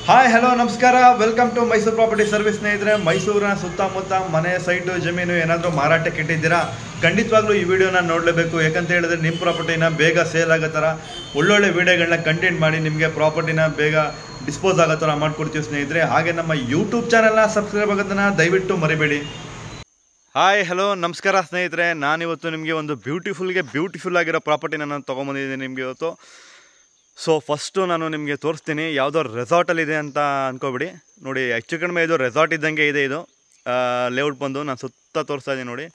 hi hello ನಮಸ್ಕಾರ welcome to Mysuru property service ಸ್ನೇಹಿತರೆ ಮೈಸೂರಿನ ಸುತ್ತಮುತ್ತ ಮನೆ ಸೈಟು ಜಮೀನು ಏನಾದರೂ ಮಾರಾಟಕ್ಕೆ ಇಟ್ಟಿದ್ದೀರಾ ಖಂಡಿತವಾಗ್ಲೂ ಈ ವಿಡಿಯೋನ ನೋಡಲೇಬೇಕು ಯಾಕಂತ ಹೇಳಿದ್ರೆ ನಿಮ್ಮ ಪ್ರಾಪರ್ಟಿನ ಬೇಗ ಸೇಲ್ ಆಗೋ ಥರ ಒಳ್ಳೊಳ್ಳೆ ವಿಡಿಯೋಗಳನ್ನ ಕಂಟೆಂಟ್ ಮಾಡಿ ನಿಮಗೆ ಪ್ರಾಪರ್ಟಿನ ಬೇಗ ಡಿಸ್ಪೋಸ್ ಆಗೋ ಥರ ಮಾಡ್ಕೊಡ್ತೀವಿ ಸ್ನೇಹಿತರೆ ಹಾಗೆ ನಮ್ಮ ಯೂಟ್ಯೂಬ್ ಚಾನಲ್ನ ಸಬ್ಸ್ಕ್ರೈಬ್ ಆಗೋದನ್ನು ದಯವಿಟ್ಟು ಮರಿಬೇಡಿ ಹಾಯ್ ಹಲೋ ನಮಸ್ಕಾರ ಸ್ನೇಹಿತರೆ ನಾನಿವತ್ತು ನಿಮಗೆ ಒಂದು ಬ್ಯೂಟಿಫುಲ್ಗೆ ಬ್ಯೂಟಿಫುಲ್ ಆಗಿರೋ ಪ್ರಾಪರ್ಟಿನ ನಾನು ತೊಗೊಂಬಂದಿದ್ದೀನಿ ನಿಮಗೆ ಇವತ್ತು ಸೊ ಫಸ್ಟು ನಾನು ನಿಮಗೆ ತೋರಿಸ್ತೀನಿ ಯಾವುದೋ ರೆಸಾರ್ಟಲ್ಲಿದೆ ಅಂತ ಅನ್ಕೋಬಿಡಿ ನೋಡಿ ಹೆಚ್ಚು ಕಡಿಮೆ ಇದು ರೆಸಾರ್ಟ್ ಇದ್ದಂಗೆ ಇದೆ ಇದು ಲೇಔಟ್ ಬಂದು ನಾನು ಸುತ್ತ ತೋರಿಸ್ತಾ ಇದ್ದೀನಿ ನೋಡಿ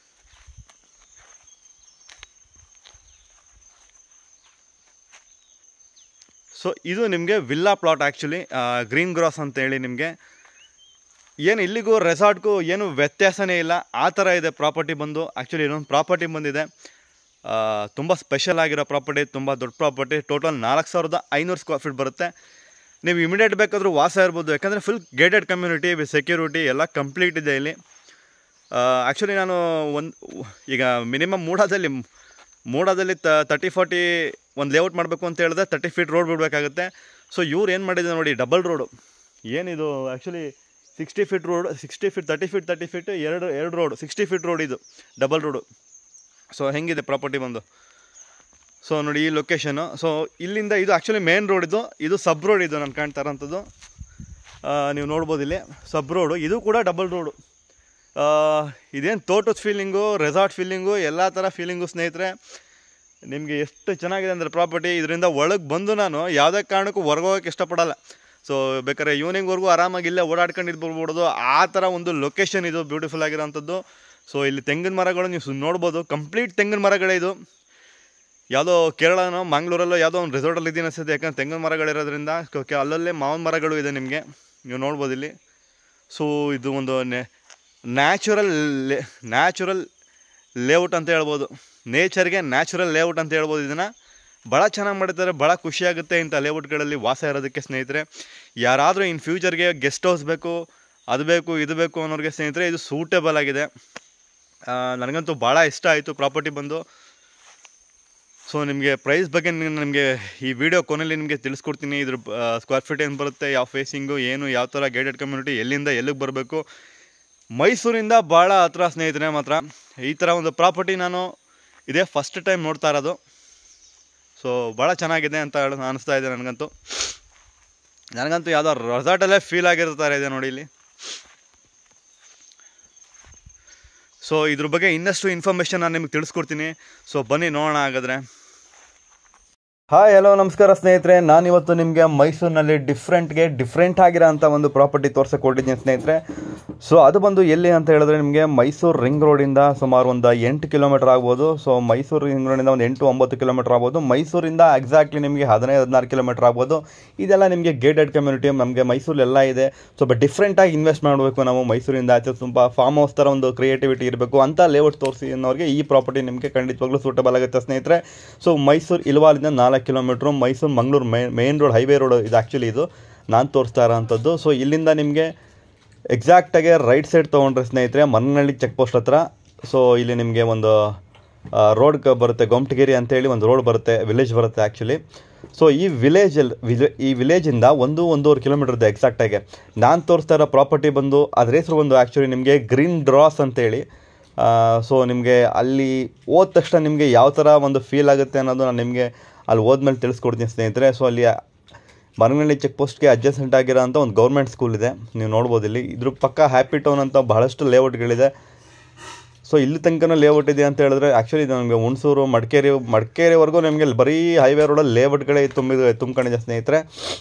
ಸೊ ಇದು ನಿಮಗೆ villa plot actually green grass ಅಂತ ಹೇಳಿ ನಿಮಗೆ ಏನು ಇಲ್ಲಿಗೂ ರೆಸಾರ್ಟ್ಗೂ ಏನು ವ್ಯತ್ಯಾಸನೇ ಇಲ್ಲ ಆ ಥರ ಇದೆ ಪ್ರಾಪರ್ಟಿ ಬಂದು ಆ್ಯಕ್ಚುಲಿ ಇನ್ನೊಂದು ಪ್ರಾಪರ್ಟಿ ಬಂದಿದೆ ತುಂಬ ಸ್ಪೆಷಲ್ ಆಗಿರೋ ಪ್ರಾಪರ್ಟಿ ತುಂಬ ದೊಡ್ಡ ಪ್ರಾಪರ್ಟಿ ಟೋಟಲ್ ನಾಲ್ಕು ಸಾವಿರದ ಐನೂರು ಸ್ಕ್ವೇರ್ ಫೀಟ್ ಬರುತ್ತೆ ನೀವು ಇಮಿಡಿಯೇಟ್ ಬೇಕಾದರೂ ವಾಸ ಇರ್ಬೋದು ಯಾಕಂದರೆ full gated community with security ಎಲ್ಲ ಕಂಪ್ಲೀಟ್ ಇದೆ ಇಲ್ಲಿ ಆ್ಯಕ್ಚುಲಿ ನಾನು ಒಂದು ಈಗ ಮಿನಿಮಮ್ ಮೂಡಾದಲ್ಲಿ ಮೂಡಾದಲ್ಲಿ ತ ತರ್ಟಿ ಫಾರ್ಟಿ ಒಂದು ಲೇಔಟ್ ಮಾಡಬೇಕು ಅಂತ ಹೇಳಿದ್ರೆ ತರ್ಟಿ ಫೀಟ್ ರೋಡ್ ಬಿಡಬೇಕಾಗುತ್ತೆ ಸೊ ಇವ್ರು ಏನು ಮಾಡಿದೆ ನೋಡಿ ಡಬಲ್ ರೋಡು ಏನಿದು actually sixty feet road sixty feet thirty feet thirty feet ಎರಡು ಎರಡು ರೋಡ್ ಸಿಕ್ಸ್ಟಿ ಫೀಟ್ ರೋಡ್ ಇದು ಡಬಲ್ ರೋಡು ಸೊ ಹೆಂಗಿದೆ ಪ್ರಾಪರ್ಟಿ ಬಂದು ಸೊ ನೋಡಿ ಈ ಲೊಕೇಶನು ಸೊ ಇಲ್ಲಿಂದ ಇದು ಆ್ಯಕ್ಚುಲಿ ಮೇನ್ ರೋಡ್ ಇದು ಇದು ಸಬ್ ರೋಡ್ ಇದು ನಾನು ಕಾಣ್ತಾ ಇರೋಂಥದ್ದು ನೀವು ನೋಡ್ಬೋದು ಇಲ್ಲಿ ಸಬ್ ರೋಡು ಇದು ಕೂಡ ಡಬಲ್ ರೋಡು ಇದೇನು ತೋಟದ ಫೀಲಿಂಗು ರೆಸಾರ್ಟ್ ಫೀಲಿಂಗು ಎಲ್ಲ ಥರ ಫೀಲಿಂಗು ಸ್ನೇಹಿತರೆ ನಿಮಗೆ ಎಷ್ಟು ಚೆನ್ನಾಗಿದೆ ಅಂದರೆ ಪ್ರಾಪರ್ಟಿ ಇದರಿಂದ ಒಳಗೆ ಬಂದು ನಾನು ಯಾವುದೇ ಕಾರಣಕ್ಕೂ ಹೊರಗೋಗಕ್ಕೆ ಇಷ್ಟಪಡಲ್ಲ ಸೊ ಬೇಕಾದ್ರೆ ಈವ್ನಿಂಗ್ವರೆಗೂ ಆರಾಮಾಗಿ ಇಲ್ಲೇ ಓಡಾಡ್ಕೊಂಡಿದ್ದು ಬರ್ಬೋದು ಆ ಥರ ಒಂದು ಲೊಕೇಶನ್ ಇದು ಬ್ಯೂಟಿಫುಲ್ ಆಗಿರೋಂಥದ್ದು ಸೊ ಇಲ್ಲಿ ತೆಂಗಿನ ಮರಗಳು ನೀವು ಸು- ನೋಡ್ಬೋದು ಕಂಪ್ಲೀಟ್ ತೆಂಗಿನ ಮರಗಳೇ ಇದು ಯಾವುದೋ ಕೇರಳನೋ ಮಂಗ್ಳೂರಲ್ಲೋ ಯಾವುದೋ ಒಂದು ರೆಸಾರ್ಟಲ್ಲಿ ಇದ್ದೀನಿ ಅನಿಸುತ್ತೆ ಯಾಕಂದ್ರೆ ತೆಂಗಿನ ಮರಗಳಿರೋದ್ರಿಂದ ಕ- ಕೆ- ಅಲ್ಲಲ್ಲೇ ಮಾವಿನ ಮರಗಳು ಇದೆ ನಿಮಗೆ ನೀವು ನೋಡ್ಬೋದು ಇಲ್ಲಿ ಸೊ ಇದು ಒಂದು ನ್ಯಾಚುರಲ್ ಲೇ ನ್ಯಾಚುರಲ್ ಲೇಔಟ್ ಅಂತ ಹೇಳ್ಬೋದು ನೇಚರ್ಗೆ ನ್ಯಾಚುರಲ್ ಲೇಔಟ್ ಅಂತ ಹೇಳ್ಬೋದು ಇದನ್ನು ಭಾಳ ಚೆನ್ನಾಗಿ ಮಾಡಿದ್ದಾರೆ ಭಾಳ ಖುಷಿಯಾಗುತ್ತೆ ಇಂಥ ಲೇಔಟ್ಗಳಲ್ಲಿ ವಾಸ ಇರೋದಕ್ಕೆ ಸ್ನೇಹಿತರೆ ಯಾರಾದರೂ ಇನ್ ಫ್ಯೂಚರ್ಗೆ ಗೆಸ್ಟ್ ಹೌಸ್ ಬೇಕು ಅದು ಬೇಕು ಇದು ಬೇಕು ಅನ್ನೋರಿಗೆ ಸ್ನೇಹಿತರೆ ಇದು ಸೂಟೇಬಲ್ ಆಗಿದೆ ಆ, ನನಗಂತೂ ಭಾಳ ಇಷ್ಟ ಆಯಿತು ಪ್ರಾಪರ್ಟಿ ಬಂದು ಸೊ ನಿಮಗೆ ಪ್ರೈಸ್ ಬಗ್ಗೆ ನಿಮಗೆ ಈ ವಿಡಿಯೋ ಕೊನೆಯಲ್ಲಿ ನಿಮಗೆ ತಿಳಿಸ್ಕೊಡ್ತೀನಿ ಇದ್ರ ಸ್ಕ್ವೇರ್ ಫೀಟ್ ಏನು ಬರುತ್ತೆ ಯಾವ ಫೇಸಿಂಗು ಏನು ಯಾವ ಥರ ಗೈಡೆಡ್ ಕಮ್ಯುನಿಟಿ ಎಲ್ಲಿಂದ ಎಲ್ಲಿಗೆ ಬರಬೇಕು ಮೈಸೂರಿಂದ ಭಾಳ ಹತ್ರ ಸ್ನೇಹಿತರೆ ಮಾತ್ರ ಈ ಥರ ಒಂದು ಪ್ರಾಪರ್ಟಿ ನಾನು ಇದೇ ಫಸ್ಟ್ ಟೈಮ್ ನೋಡ್ತಾ ಇರೋದು ಸೊ ಭಾಳ ಚೆನ್ನಾಗಿದೆ ಅಂತ ಹೇಳಿ ಅನಿಸ್ತಾ ಇದೆ ನನಗಂತೂ ನನಗಂತೂ ಯಾವುದೋ ರೆಸಾರ್ಟಲ್ಲೇ ಫೀಲ್ ಆಗಿರ್ತಾರೆ ಇದೆ ನೋಡಿ ಇಲ್ಲಿ ಸೊ ಇದ್ರ ಬಗ್ಗೆ ಇನ್ನಷ್ಟು ಇನ್ಫಾರ್ಮೇಷನ್ ನಾನು ನಿಮಗೆ ತಿಳಿಸ್ಕೊಡ್ತೀನಿ ಸೊ ಬನ್ನಿ ನೋಡೋಣ ಹಾಗಾದರೆ ಹಾಯ್ ಹಲೋ ನಮಸ್ಕಾರ ಸ್ನೇಹಿತರೆ ನಾನಿವತ್ತು ನಿಮಗೆ ಮೈಸೂರಿನಲ್ಲಿ ಡಿಫ್ರೆಂಟ್ಗೆ ಡಿಫ್ರೆಂಟ್ ಆಗಿರೋ ಅಂಥ ಒಂದು ಪ್ರಾಪರ್ಟಿ ತೋರ್ಸಕ್ಕೆ ಕೊಟ್ಟಿದ್ದೀನಿ ಸ್ನೇಹಿತರೆ ಸೊ ಅದು ಬಂದು ಎಲ್ಲಿ ಅಂತ ಹೇಳಿದ್ರೆ ನಿಮಗೆ ಮೈಸೂರು ರಿಂಗ್ ರೋಡಿಂದ ಸುಮಾರು ಒಂದು ಎಂಟು ಕಿಲೋಮೀಟರ್ ಆಗ್ಬೋದು ಸೊ ಮೈಸೂರು ರಿಂಗ್ ರೋಡಿಂದ ಒಂದು ಎಂಟು ಒಂಬತ್ತು ಕಿಲೋಮೀಟರ್ ಆಗ್ಬೋದು ಮೈಸೂರಿಂದ ಎಕ್ಸಾಕ್ಟ್ಲಿ ನಿಮಗೆ ಹದಿನೈದು ಹದಿನಾರು ಕಿಲೋಮೀಟರ್ ಆಗ್ಬೋದು ಇದೆಲ್ಲ ನಿಮಗೆ ಗೇಟೆಡ್ ಕಮ್ಯುನಿಟಿ ನಮಗೆ ಮೈಸೂರಲ್ಲೆಲ್ಲ ಇದೆ ಸ್ವಲ್ಪ ಡಿಫ್ರೆಂಟಾಗಿ ಇನ್ವೆಸ್ಟ್ ಮಾಡಬೇಕು ನಾವು ಮೈಸೂರಿಂದ ಆಚೆ ತುಂಬ ಫಾರ್ಮ್ ಹೌಸ್ ಥರ ಒಂದು ಕ್ರಿಯೇಟಿವಿಟಿ ಇರಬೇಕು ಅಂತ ಲೇಔಟ್ ತೋರಿಸಿ ಅನ್ನೋರಿಗೆ ಈ ಪ್ರಾಪರ್ಟಿ ನಿಮಗೆ ಖಂಡಿತವಾಗ್ಲೂ ಸೂಟಬಲ್ ಆಗುತ್ತೆ ಸ್ನೇಹಿತರೆ ಸೊ ಮೈಸೂರು ಇಲ್ವಾಲಿಂದ ನಾಲ್ಕು ಕಿಲೋಮೀಟ್ರು ಮೈಸೂರು ಮಂಗಳೂರು ಮೈ ಮೇನ್ ರೋಡ್ ಹೈವೇ ರೋಡ್ ಇದು ಆ್ಯಕ್ಚುಲಿ ಇದು ನಾನು ತೋರಿಸ್ತಾ ಇರೋಂಥದ್ದು ಸೊ ಇಲ್ಲಿಂದ ನಿಮಗೆ ಎಕ್ಸಾಕ್ಟಾಗಿ ರೈಟ್ ಸೈಡ್ ತೊಗೊಂಡ್ರೆ ಸ್ನೇಹಿತರೆ ಮನ್ನಹಳ್ಳಿ ಚೆಕ್ ಪೋಸ್ಟ್ ಹತ್ರ ಸೊ ಇಲ್ಲಿ ನಿಮಗೆ ಒಂದು ರೋಡ್ ಬರುತ್ತೆ ಗೊಮ್ಟಗಿರಿ ಅಂತೇಳಿ ಒಂದು ರೋಡ್ ಬರುತ್ತೆ ವಿಲೇಜ್ ಬರುತ್ತೆ ಆ್ಯಕ್ಚುಲಿ ಸೊ ಈ ವಿಲೇಜಲ್ಲಿ ವಿಲೇ ಈ ವಿಲೇಜಿಂದ ಒಂದು ಒಂದೂವರೆ ಕಿಲೋಮೀಟರ್ ಇದೆ ಎಕ್ಸಾಕ್ಟಾಗಿ ನಾನು ತೋರಿಸ್ತಾ ಇರೋ ಪ್ರಾಪರ್ಟಿ ಬಂದು ಅದ್ರ ಹೆಸರು ಬಂದು ಆ್ಯಕ್ಚುಲಿ ನಿಮಗೆ ಗ್ರೀನ್ ಡ್ರಾಸ್ ಅಂತೇಳಿ ಸೊ ನಿಮಗೆ ಅಲ್ಲಿ ಹೋದ ತಕ್ಷಣ ನಿಮಗೆ ಯಾವ ಥರ ಒಂದು ಫೀಲ್ ಆಗುತ್ತೆ ಅನ್ನೋದು ನಾನು ನಿಮಗೆ ಅಲ್ಲಿ ಹೋದ್ಮೇಲೆ ತಿಳಿಸ್ಕೊಡ್ತೀನಿ ಸ್ನೇಹಿತರೆ ಸೊ ಅಲ್ಲಿ ಮರನಹಳ್ಳಿ ಚೆಕ್ ಪೋಸ್ಟ್ಗೆ ಅಡ್ಜಸ್ಟೆಂಟ್ ಆಗಿರೋ ಅಂಥ ಒಂದು ಗೌರ್ಮೆಂಟ್ ಸ್ಕೂಲ್ ಇದೆ ನೀವು ನೋಡ್ಬೋದು ಇಲ್ಲಿ ಇದ್ರ ಪಕ್ಕ ಹ್ಯಾಪಿ ಟೌನ್ ಅಂತ ಬಹಳಷ್ಟು ಲೇಔಟ್ಗಳಿದೆ ಸೊ ಇಲ್ಲಿ ತನಕನೂ ಲೇಔಟ್ ಇದೆ ಅಂತ ಹೇಳಿದ್ರೆ ಆ್ಯಕ್ಚುಲಿ ಇದು ನಮಗೆ ಹುಣಸೂರು ಮಡಿಕೇರಿ ಮಡಿಕೇರಿವರೆಗೂ ನಿಮಗೆ ಬರೀ ಹೈವೇ ರೋಡಲ್ಲಿ ಲೇಔಟ್ಗಳೇ ತುಂಬಿದೆ ತುಂಬ್ಕೊಂಡಿದೆ ಸ್ನೇಹಿತರೆ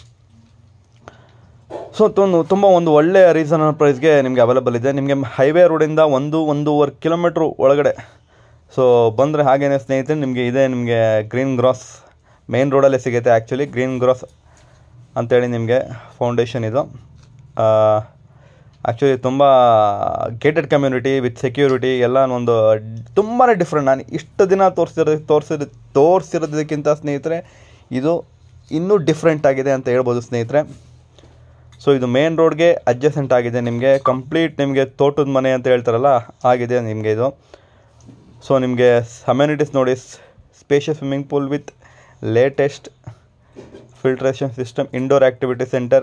ಸೊ ತುಂಬ ತುಂಬ ಒಂದು ಒಳ್ಳೆ ರೀಸನಲ್ ಪ್ರೈಸ್ಗೆ ನಿಮಗೆ ಅವೈಲೇಬಲ್ ಇದೆ ನಿಮಗೆ ಹೈವೇ ರೋಡಿಂದ ಒಂದು ಒಂದೂವರೆ ಕಿಲೋಮೀಟ್ರ್ ಒಳಗಡೆ ಸೊ ಬಂದರೆ ಹಾಗೇನೆ ಸ್ನೇಹಿತರೆ ನಿಮಗೆ ಇದೆ ನಿಮಗೆ ಗ್ರೀನ್ ಗ್ರಾಸ್ ಮೇನ್ ರೋಡಲ್ಲೇ ಸಿಗುತ್ತೆ ಆ್ಯಕ್ಚುಲಿ ಗ್ರೀನ್ ಗ್ರಾಸ್ ಅಂತೇಳಿ ನಿಮಗೆ ಫೌಂಡೇಶನ್ ಇದು ಆ್ಯಕ್ಚುಲಿ ತುಂಬ ಗೇಟೆಡ್ ಕಮ್ಯುನಿಟಿ ವಿತ್ ಸೆಕ್ಯೂರಿಟಿ ಎಲ್ಲ ಒಂದು ತುಂಬಾ ಡಿಫ್ರೆಂಟ್ ನಾನು ಇಷ್ಟು ದಿನ ತೋರಿಸಿರೋ ತೋರಿಸಿದ ತೋರಿಸಿರೋದಕ್ಕಿಂತ ಸ್ನೇಹಿತರೆ ಇದು ಇನ್ನೂ ಡಿಫ್ರೆಂಟ್ ಆಗಿದೆ ಅಂತ ಹೇಳ್ಬೋದು ಸ್ನೇಹಿತರೆ ಸೊ ಇದು ಮೇನ್ ರೋಡ್ಗೆ ಅಡ್ಜಸೆಂಟ್ ಆಗಿದೆ ನಿಮಗೆ ಕಂಪ್ಲೀಟ್ ನಿಮಗೆ ತೋಟದ ಮನೆ ಅಂತ ಹೇಳ್ತಾರಲ್ಲ ಆಗಿದೆ ನಿಮಗೆ ಇದು ಸೊ ನಿಮಗೆ ಅಮ್ಯುನಿಟೀಸ್ ನೋಡಿ spacious swimming pool with latest filtration system indoor activity centre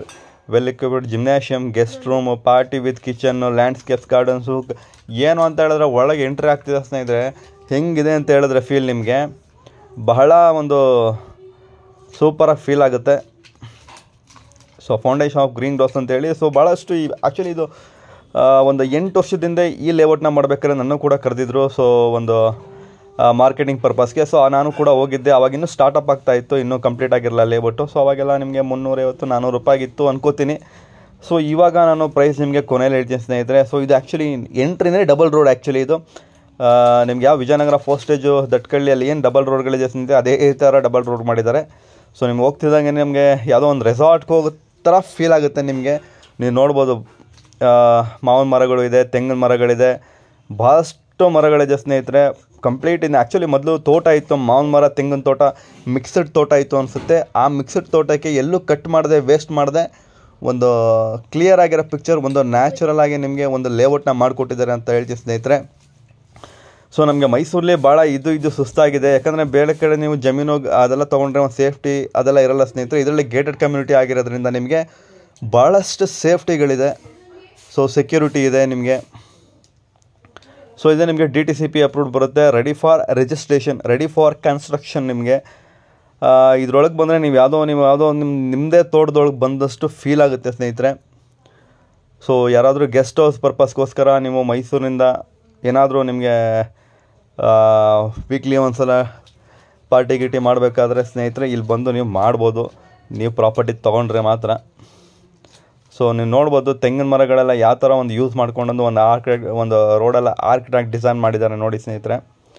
well equipped gymnasium guest room party with kitchen landscapes gardens ಏನು ಅಂತ ಹೇಳಿದ್ರೆ ಒಳಗೆ ಎಂಟ್ರಿ ಆಗ್ತಿದೆ ಸ್ನೇಹಿತರೆ ಹೆಂಗಿದೆ ಅಂತ ಹೇಳಿದ್ರೆ ಫೀಲ್ ನಿಮಗೆ ಬಹಳ ಒಂದು ಸೂಪರಾಗಿ ಫೀಲ್ ಆಗುತ್ತೆ ಸೊ ಫೌಂಡೇಶನ್ ಆಫ್ ಗ್ರೀನ್ ಡಾಸ್ ಅಂತೇಳಿ ಸೊ ಭಾಳಷ್ಟು ಈ ಆ್ಯಕ್ಚುಲಿ ಇದು ಆ, ಒಂದು ಎಂಟು ವರ್ಷದಿಂದ ಈ ಲೇಔಟ್ನ ಮಾಡ್ಬೇಕಾದ್ರೆ ನನ್ನ ಕೂಡ ಕರೆದಿದ್ರು ಸೊ ಒಂದು ಮಾರ್ಕೆಟಿಂಗ್ ಪರ್ಪಸ್ಗೆ ಸೊ ನಾನು ಕೂಡ ಹೋಗಿದ್ದೆ ಅವಾಗ ಇನ್ನೂ ಸ್ಟಾರ್ಟಪ್ ಆಗ್ತಾ ಇತ್ತು ಇನ್ನೂ ಕಂಪ್ಲೀಟ್ ಆಗಿರಲಿಲ್ಲ ಲೇಔಟು ಸೊ ಅವಾಗೆಲ್ಲ ನಿಮಗೆ ಮುನ್ನೂರೈವತ್ತು ನಾನ್ನೂರು ರೂಪಾಯಿ ಇತ್ತು ಅನ್ಕೋತೀನಿ ಸೊ ಇವಾಗ ನಾನು ಪ್ರೈಸ್ ನಿಮಗೆ ಕೊನೆಯಲ್ಲಿ ಹೇಳ್ತೀನಿ ಸ್ನೇಹಿತರೆ ಸೊ ಇದು ಆ್ಯಕ್ಚುಲಿ ಎಂಟ್ರಿನೇ ಡಬಲ್ ರೋಡ್ ಆ್ಯಕ್ಚುಲಿ ಇದು ಆ, ನಿಮ್ಗೆ ಯಾವ ವಿಜಯನಗರ ಫೋಸ್ಟೇಜು ದಟ್ಕಳ್ಳಿಯಲ್ಲಿ ಏನು ಡಬಲ್ ರೋಡ್ಗಳಿದೆ ಸ್ನೇಹಿತರೆ ಅದೇ ಥರ ಡಬಲ್ ರೋಡ್ ಮಾಡಿದ್ದಾರೆ ಸೊ ನಿಮ್ಗೆ ಹೋಗ್ತಿದ್ದಂಗೆ ನಿಮಗೆ ಯಾವುದೋ ಒಂದು ರೆಸಾರ್ಟ್ಗೆ ಹೋಗೋ ಥರ ಫೀಲ್ ಆಗುತ್ತೆ ನಿಮಗೆ ನೀವು ನೋಡ್ಬೋದು ಆ, ಮಾವಿನ ಮರಗಳು ಇದೆ ತೆಂಗಿನ ಮರಗಳಿದೆ ಭಾಳಷ್ಟು ಮರಗಳಿದೆ ಸ್ನೇಹಿತರೆ ಕಂಪ್ಲೀಟ್ ಇನ್ನು ಆ್ಯಕ್ಚುಲಿ ಮೊದಲು ತೋಟ ಇತ್ತು ಮಾವಿನ ಮರ ತೆಂಗಿನ ತೋಟ ಮಿಕ್ಸಡ್ ತೋಟ ಇತ್ತು ಅನಿಸುತ್ತೆ ಆ ಮಿಕ್ಸಡ್ ತೋಟಕ್ಕೆ ಎಲ್ಲೂ ಕಟ್ ಮಾಡದೆ ವೇಸ್ಟ್ ಮಾಡದೆ ಒಂದು ಕ್ಲಿಯರ್ ಆಗಿರೋ ಪಿಕ್ಚರ್ ಒಂದು ನ್ಯಾಚುರಲ್ ಆಗಿ ನಿಮಗೆ ಒಂದು ಲೇಔಟ್ನ ಮಾಡಿಕೊಟ್ಟಿದ್ದಾರೆ ಅಂತ ಹೇಳ್ತೀವಿ ಸ್ನೇಹಿತರೆ ಸೊ ನಮಗೆ ಮೈಸೂರಲ್ಲಿ ಭಾಳ ಇದು ಇದು ಸುಸ್ತಾಗಿದೆ ಯಾಕಂದರೆ ಬೇರೆ ಕಡೆ ನೀವು ಜಮೀನು ಅದೆಲ್ಲ ತೊಗೊಂಡ್ರೆ ಒಂದು ಸೇಫ್ಟಿ ಅದೆಲ್ಲ ಇರಲ್ಲ ಸ್ನೇಹಿತರೆ ಇದರಲ್ಲಿ ಗೇಟೆಡ್ ಕಮ್ಯುನಿಟಿ ಆಗಿರೋದ್ರಿಂದ ನಿಮಗೆ ಭಾಳಷ್ಟು ಸೇಫ್ಟಿಗಳಿದೆ ಸೊ ಸೆಕ್ಯೂರಿಟಿ ಇದೆ ನಿಮಗೆ ಸೊ ಇದು ನಿಮಗೆ D T C P approved ಬರುತ್ತೆ ready for registration ready for construction ನಿಮಗೆ ಇದ್ರೊಳಗೆ ಬಂದರೆ ನೀವು ಯಾವುದೋ ನೀವು ಯಾವುದೋ ನಿಮ್ಮ ನಿಮ್ಮದೇ ತೋಟದೊಳಗೆ ಬಂದಷ್ಟು ಫೀಲ್ ಆಗುತ್ತೆ ಸ್ನೇಹಿತರೆ ಸೊ ಯಾರಾದರೂ ಗೆಸ್ಟ್ ಹೌಸ್ ಪರ್ಪಸ್ಗೋಸ್ಕರ ನೀವು ಮೈಸೂರಿನಿಂದ ಏನಾದರೂ ನಿಮಗೆ ವೀಕ್ಲಿ ಒಂದ್ಸಲ ಪಾರ್ಟಿ ಗೀಟಿ ಮಾಡಬೇಕಾದ್ರೆ ಸ್ನೇಹಿತರೆ ಇಲ್ಲಿ ಬಂದು ನೀವು ಮಾಡ್ಬೋದು ನೀವು ಪ್ರಾಪರ್ಟಿ ತೊಗೊಂಡ್ರೆ ಮಾತ್ರ ಸೊ ನೀವು ನೋಡ್ಬೋದು ತೆಂಗಿನ ಮರಗಳೆಲ್ಲ ಯಾವ ಥರ ಒಂದು ಯೂಸ್ ಮಾಡ್ಕೊಂಡು ಒಂದು ಆರ್ಕಿಟೆಕ್ಟ್ ಒಂದು ರೋಡೆಲ್ಲ ಆರ್ಕಿಟೆಕ್ಟ್ ಡಿಸೈನ್ ಮಾಡಿದ್ದಾರೆ ನೋಡಿ ಸ್ನೇಹಿತರೆ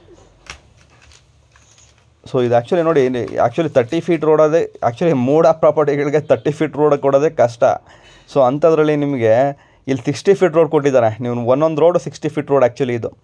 ಸೊ ಇದು ಆ್ಯಕ್ಚುಲಿ ನೋಡಿ ಆ್ಯಕ್ಚುಲಿ ತರ್ಟಿ ಫೀಟ್ ರೋಡ್ ಅದೇ ಆ್ಯಕ್ಚುಲಿ ಮೂಡ ಪ್ರಾಪರ್ಟಿಗಳಿಗೆ ತರ್ಟಿ ಫೀಟ್ ರೋಡ್ ಕೊಡೋದೇ ಕಷ್ಟ ಸೊ ಅಂಥದ್ರಲ್ಲಿ ನಿಮಗೆ ಇಲ್ಲಿ ಸಿಕ್ಸ್ಟಿ ಫೀಟ್ ರೋಡ್ ಕೊಟ್ಟಿದ್ದಾರೆ ನೀವು ಒಂದೊಂದು road sixty feet road actually ಇದು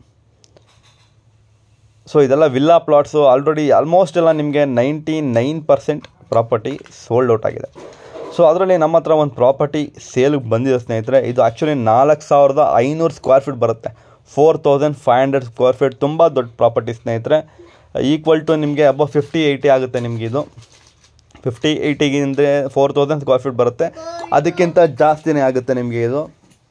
ಸೊ ಇದೆಲ್ಲ ವಿಲ್ಲಾ ಪ್ಲಾಟ್ಸು ಆಲ್ರೆಡಿ ಆಲ್ಮೋಸ್ಟ್ ಎಲ್ಲ ನಿಮಗೆ ninety nine percent property sold out ಆಗಿದೆ ಸೊ ಅದರಲ್ಲಿ ನಮ್ಮ ಹತ್ರ ಒಂದು ಪ್ರಾಪರ್ಟಿ ಸೇಲ್ಗೆ ಬಂದಿದೆ ಸ್ನೇಹಿತರೆ ಇದು ಆ್ಯಕ್ಚುಲಿ ನಾಲ್ಕು ಸಾವಿರದ ಐನೂರು ಸ್ಕ್ವೇರ್ ಫೀಟ್ ಬರುತ್ತೆ four thousand five hundred square feet ತುಂಬ ದೊಡ್ಡ ಪ್ರಾಪರ್ಟಿ ಸ್ನೇಹಿತರೆ ಈಕ್ವಲ್ ಟು ನಿಮಗೆ ಅಬೋ ಫಿಫ್ಟಿ ಏಯ್ಟಿ ಆಗುತ್ತೆ ನಿಮಗೆ ಇದು ಫಿಫ್ಟಿ ಏಯ್ಟಿಗಿಂತ ಫೋರ್ ತೌಸಂಡ್ ಸ್ಕ್ವೇರ್ ಫೀಟ್ ಬರುತ್ತೆ ಅದಕ್ಕಿಂತ ಜಾಸ್ತಿನೇ ಆಗುತ್ತೆ ನಿಮಗೆ ಇದು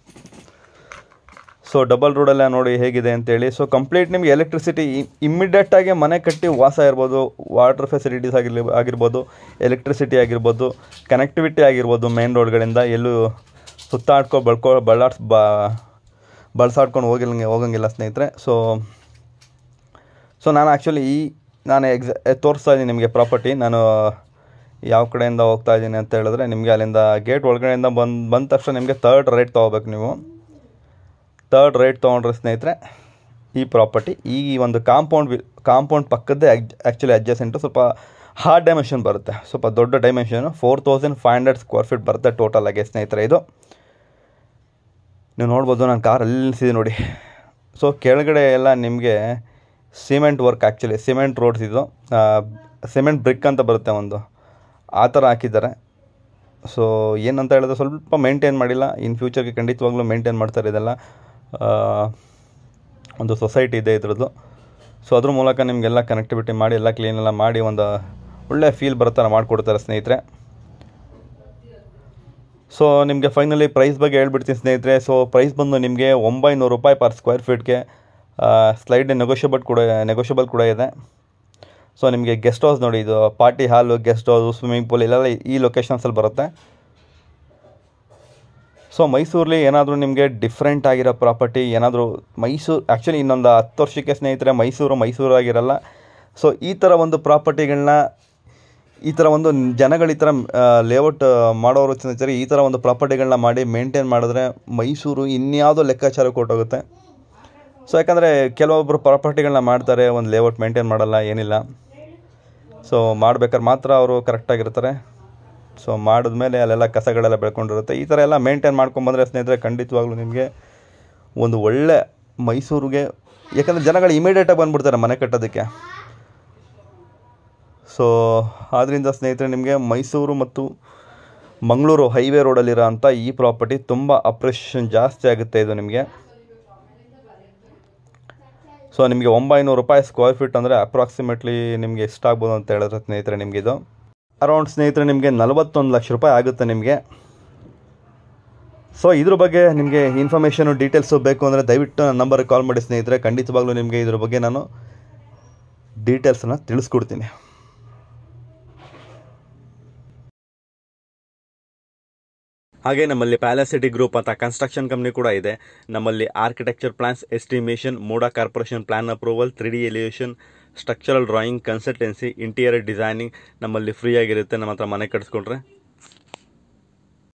ಸೊ ಡಬಲ್ ರೋಡೆಲ್ಲ ನೋಡಿ ಹೇಗಿದೆ ಅಂತೇಳಿ ಸೊ ಕಂಪ್ಲೀಟ್ ನಿಮಗೆ ಎಲೆಕ್ಟ್ರಿಸಿಟಿ ಇಮ್ಮಿಡಿಯೇಟಾಗಿ ಮನೆ ಕಟ್ಟಿ ವಾಸ ಇರ್ಬೋದು ವಾಟರ್ ಫೆಸಿಲಿಟೀಸ್ ಆಗಿರ್ಲಿ ಆಗಿರ್ಬೋದು ಎಲೆಕ್ಟ್ರಿಸಿಟಿ ಆಗಿರ್ಬೋದು ಕನೆಕ್ಟಿವಿಟಿ ಆಗಿರ್ಬೋದು ಮೇನ್ ರೋಡ್ಗಳಿಂದ ಎಲ್ಲೂ ಸುತ್ತಾಡ್ಕೊ ಬಳ್ಕೊ ಬಳ್ಳಾಡ್ಸ್ ಬ ಬಳಸಾಡ್ಕೊಂಡು ಹೋಗಿಲ್ಲ ಹೋಗಂಗಿಲ್ಲ ಸ್ನೇಹಿತರೆ ಸೊ ಸೊ ನಾನು ಆ್ಯಕ್ಚುಲಿ ಈ ನಾನು ಎಕ್ಸ ತೋರಿಸ್ತಾ ಇದ್ದೀನಿ ನಿಮಗೆ ಪ್ರಾಪರ್ಟಿ ನಾನು ಯಾವ ಕಡೆಯಿಂದ ಹೋಗ್ತಾ ಇದ್ದೀನಿ ಅಂತ ಹೇಳಿದ್ರೆ ನಿಮಗೆ ಅಲ್ಲಿಂದ ಗೇಟ್ ಒಳಗಡೆಯಿಂದ ಬಂದು ಬಂದ ತಕ್ಷಣ ನಿಮಗೆ ತರ್ಡ್ ರೈಟ್ ತೊಗೋಬೇಕು ನೀವು ತರ್ಡ್ ರೈಟ್ ತೊಗೊಂಡ್ರೆ ಸ್ನೇಹಿತರೆ ಈ ಪ್ರಾಪರ್ಟಿ ಈ ಒಂದು ಕಾಂಪೌಂಡ್ ಕಾಂಪೌಂಡ್ ಪಕ್ಕದ್ದೇ ಆ್ಯಕ್ಚುಲಿ ಅಡ್ಜಸೆಂಟು ಸ್ವಲ್ಪ ಹಾರ್ಡ್ ಡೈಮೆನ್ಷನ್ ಬರುತ್ತೆ ಸ್ವಲ್ಪ ದೊಡ್ಡ dimension four thousand five hundred square feet ಬರುತ್ತೆ ಟೋಟಲ್ ಆಗಿ ಸ್ನೇಹಿತರೆ ಇದು ನೀವು ನೋಡ್ಬೋದು ನಾನು ಕಾರ್ ಅಲ್ಲಿ ನಿಲ್ಸಿದೆ ನೋಡಿ ಸೊ ಕೆಳಗಡೆ ಎಲ್ಲ ನಿಮಗೆ cement work actually cement roads ಇದು ಸಿಮೆಂಟ್ ಬ್ರಿಕ್ ಅಂತ ಬರುತ್ತೆ ಒಂದು ಆ ಥರ ಹಾಕಿದ್ದಾರೆ ಸೊ ಏನಂತ ಹೇಳಿದ್ರೆ ಸ್ವಲ್ಪ ಮೇಂಟೈನ್ ಮಾಡಿಲ್ಲ ಇನ್ ಫ್ಯೂಚರ್ಗೆ ಖಂಡಿತವಾಗ್ಲೂ ಮೇಂಟೈನ್ ಮಾಡ್ತಾರೆ ಇದೆಲ್ಲ ಆ, ಒಂದು ಸೊಸೈಟಿ ಇದೆ ಇದ್ರದ್ದು ಸೊ ಅದ್ರ ಮೂಲಕ ನಿಮಗೆಲ್ಲ ಕನೆಕ್ಟಿವಿಟಿ ಮಾಡಿ ಎಲ್ಲ ಕ್ಲೀನೆಲ್ಲ ಮಾಡಿ ಒಂದು ಒಳ್ಳೆ ಫೀಲ್ ಬರೋ ಥರ ಮಾಡಿಕೊಡ್ತಾರೆ ಸ್ನೇಹಿತರೆ ಸೊ ನಿಮಗೆ ಫೈನಲಿ ಪ್ರೈಸ್ ಬಗ್ಗೆ ಹೇಳ್ಬಿಡ್ತೀನಿ ಸ್ನೇಹಿತರೆ ಸೊ ಪ್ರೈಸ್ ಬಂದು ನಿಮಗೆ ಒಂಬೈನೂರು ರೂಪಾಯಿ ಪರ್ ಸ್ಕ್ವೇರ್ ಫೀಟ್ಗೆ ಸ್ಲೈಡ್ ನೆಗೋಷಿಯಬಲ್ ಕೂಡ ನೆಗೋಷಿಯಬಲ್ ಕೂಡ ಇದೆ ಸೊ ನಿಮಗೆ ಗೆಸ್ಟ್ ಹೌಸ್ ನೋಡಿ ಇದು ಪಾರ್ಟಿ ಹಾಲು ಗೆಸ್ಟ್ ಹೌಸು ಸ್ವಿಮ್ಮಿಂಗ್ ಪೂಲ್ ಇಲ್ಲೆಲ್ಲ ಈ ಲೊಕೇಶನ್ಸಲ್ಲಿ ಬರುತ್ತೆ ಸೊ ಮೈಸೂರಲ್ಲಿ ಏನಾದರೂ ನಿಮಗೆ ಡಿಫ್ರೆಂಟ್ ಆಗಿರೋ ಪ್ರಾಪರ್ಟಿ ಏನಾದರೂ ಮೈಸೂರು ಆ್ಯಕ್ಚುಲಿ ಇನ್ನೊಂದು ಹತ್ತು ವರ್ಷಕ್ಕೆ ಸ್ನೇಹಿತರೆ ಮೈಸೂರು ಮೈಸೂರಾಗಿರಲ್ಲ ಸೊ ಈ ಥರ ಒಂದು ಪ್ರಾಪರ್ಟಿಗಳನ್ನ ಈ ಥರ ಒಂದು ಜನಗಳು ಈ ಥರ ಲೇಔಟ್ ಮಾಡೋರು ಸ್ನೇಹಿತರೆ ಈ ಥರ ಒಂದು ಪ್ರಾಪರ್ಟಿಗಳನ್ನ ಮಾಡಿ ಮೇಂಟೈನ್ ಮಾಡಿದ್ರೆ ಮೈಸೂರು ಇನ್ಯಾವುದೋ ಲೆಕ್ಕಾಚಾರ ಕೊಟ್ಟೋಗುತ್ತೆ ಸೊ ಯಾಕಂದರೆ ಕೆಲವೊಬ್ಬರು ಪ್ರಾಪರ್ಟಿಗಳನ್ನ ಮಾಡ್ತಾರೆ ಒಂದು ಲೇಔಟ್ ಮೇಂಟೈನ್ ಮಾಡಲ್ಲ ಏನಿಲ್ಲ ಸೊ ಮಾಡ್ಬೇಕಾದ್ರೆ ಮಾತ್ರ ಅವರು ಕರೆಕ್ಟಾಗಿರ್ತಾರೆ ಸೊ ಮಾಡಿದ್ಮೇಲೆ ಅಲ್ಲೆಲ್ಲ ಕಸಗಳೆಲ್ಲ ಬೆಳ್ಕೊಂಡಿರುತ್ತೆ ಈ ಥರ ಎಲ್ಲ ಮೇಂಟೈನ್ ಮಾಡ್ಕೊಂಬಂದರೆ ಸ್ನೇಹಿತರೆ ಖಂಡಿತವಾಗ್ಲೂ ನಿಮಗೆ ಒಂದು ಒಳ್ಳೆ ಮೈಸೂರಿಗೆ ಯಾಕಂದರೆ ಜನಗಳು ಇಮಿಡಿಯೇಟಾಗಿ ಬಂದುಬಿಡ್ತಾರೆ ಮನೆ ಕಟ್ಟೋದಕ್ಕೆ ಸೊ ಆದ್ದರಿಂದ ಸ್ನೇಹಿತರೆ ನಿಮಗೆ ಮೈಸೂರು ಮತ್ತು ಮಂಗಳೂರು ಹೈವೇ ರೋಡಲ್ಲಿರೋ ಅಂಥ ಈ ಪ್ರಾಪರ್ಟಿ ತುಂಬ ಅಪ್ರಿಷಿಯೇಷನ್ ಜಾಸ್ತಿ ಆಗುತ್ತೆ ಇದು ನಿಮಗೆ ಸೊ ನಿಮಗೆ ಒಂಬೈನೂರು ರೂಪಾಯಿ ಸ್ಕ್ವೇರ್ ಫೀಟ್ ಅಂದರೆ ಅಪ್ರಾಕ್ಸಿಮೇಟ್ಲಿ ನಿಮಗೆ ಎಷ್ಟಾಗ್ಬೋದು ಅಂತ ಹೇಳಿದ್ರೆ ಸ್ನೇಹಿತರೆ ನಿಮಗೆ ಇದು ಅರೌಂಡ್ ಸ್ನೇಹಿತರೆ ನಿಮಗೆ ನಲವತ್ತೊಂದು ಲಕ್ಷ ರೂಪಾಯಿ ಆಗುತ್ತೆ ನಿಮಗೆ ಸೊ ಇದ್ರ ಬಗ್ಗೆ ನಿಮಗೆ ಇನ್ಫಾರ್ಮೇಷನು ಡೀಟೇಲ್ಸು ಬೇಕು ಅಂದರೆ ದಯವಿಟ್ಟು ನನ್ನ ನಂಬರ್ಗೆ ಕಾಲ್ ಮಾಡಿ ಸ್ನೇಹಿತರೆ ಖಂಡಿತವಾಗ್ಲೂ ನಿಮಗೆ ಇದ್ರ ಬಗ್ಗೆ ನಾನು ಡೀಟೇಲ್ಸನ್ನು ತಿಳಿಸ್ಕೊಡ್ತೀನಿ ಹಾಗೆ ನಮ್ಮಲ್ಲಿ ಪ್ಯಾಲಸಿಟಿ ಗ್ರೂಪ್ ಅಂತ ಕನ್ಸ್ಟ್ರಕ್ಷನ್ ಕಂಪ್ನಿ ಕೂಡ ಇದೆ ನಮ್ಮಲ್ಲಿ architecture plans estimation MUDA corporation plan approval three D elevation structural drawing consultancy interior designing ನಮ್ಮಲ್ಲಿ ಫ್ರೀ ಆಗಿರುತ್ತೆ ನಮ್ಮ ಹತ್ರ ಮನೆ ಕಟ್ಸ್ಕೊಂಡ್ರೆ